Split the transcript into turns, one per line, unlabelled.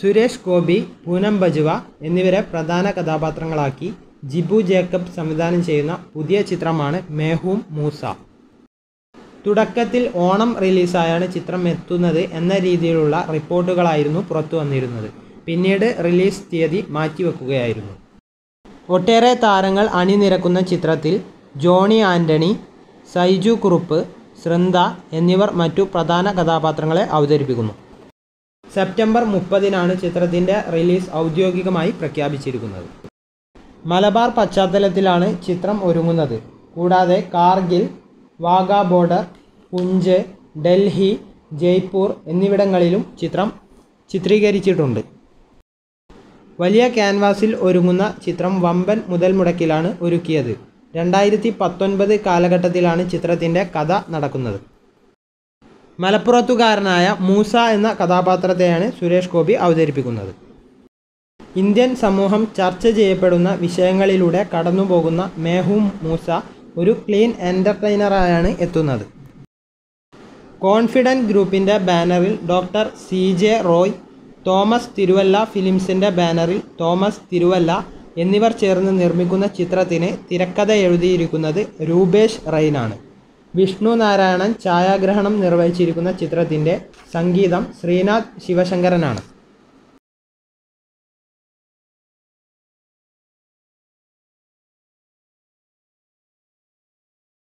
സുരേഷ് ഗോപി പൂനം ബജുവ എന്നിവരെ പ്രധാന കഥാപാത്രങ്ങളാക്കി ജിബു ജേക്കബ് സംവിധാനം ചെയ്യുന്ന പുതിയ ചിത്രമാണ് മേഹൂം മൂസ തുടക്കത്തിൽ ഓണം റിലീസായാണ് ചിത്രം എത്തുന്നത് എന്ന രീതിയിലുള്ള റിപ്പോർട്ടുകളായിരുന്നു പുറത്തു വന്നിരുന്നത് പിന്നീട് റിലീസ് തീയതി മാറ്റിവെക്കുകയായിരുന്നു ഒട്ടേറെ താരങ്ങൾ അണിനിരക്കുന്ന ചിത്രത്തിൽ ജോണി ആൻ്റണി സൈജു കുറുപ്പ് സൃന്ദ എന്നിവർ മറ്റു പ്രധാന കഥാപാത്രങ്ങളെ അവതരിപ്പിക്കുന്നു സെപ്റ്റംബർ മുപ്പതിനാണ് ചിത്രത്തിൻ്റെ റിലീസ് ഔദ്യോഗികമായി പ്രഖ്യാപിച്ചിരിക്കുന്നത് മലബാർ പശ്ചാത്തലത്തിലാണ് ചിത്രം ഒരുങ്ങുന്നത് കൂടാതെ കാർഗിൽ വാഗ ബോർഡർ പുഞ്ച് ഡൽഹി ജയ്പൂർ എന്നിവിടങ്ങളിലും ചിത്രം ചിത്രീകരിച്ചിട്ടുണ്ട് വലിയ ക്യാൻവാസിൽ ഒരുങ്ങുന്ന ചിത്രം വമ്പൻ മുതൽ മുടക്കിലാണ് ഒരുക്കിയത് രണ്ടായിരത്തി പത്തൊൻപത് കാലഘട്ടത്തിലാണ് ചിത്രത്തിൻ്റെ കഥ നടക്കുന്നത് മലപ്പുറത്തുകാരനായ മൂസ എന്ന കഥാപാത്രത്തെയാണ് സുരേഷ് ഗോപി അവതരിപ്പിക്കുന്നത് ഇന്ത്യൻ സമൂഹം ചർച്ച ചെയ്യപ്പെടുന്ന വിഷയങ്ങളിലൂടെ കടന്നുപോകുന്ന മേഹൂം മൂസ ഒരു ക്ലീൻ എൻ്റർടൈനറായാണ് എത്തുന്നത് കോൺഫിഡൻറ്റ് ഗ്രൂപ്പിൻ്റെ ബാനറിൽ doctor C J Roy Thomas Thiruvalla ഫിലിംസിൻ്റെ ബാനറിൽ തോമസ് തിരുവല്ല എന്നിവർ ചേർന്ന് നിർമ്മിക്കുന്ന ചിത്രത്തിന് തിരക്കഥ എഴുതിയിരിക്കുന്നത് രൂപേഷ് റൈനാണ് വിഷ്ണു നാരായണൻ ഛായാഗ്രഹണം നിർവഹിച്ചിരിക്കുന്ന ചിത്രത്തിൻ്റെ സംഗീതം ശ്രീനാഥ് ശിവശങ്കരനാണ്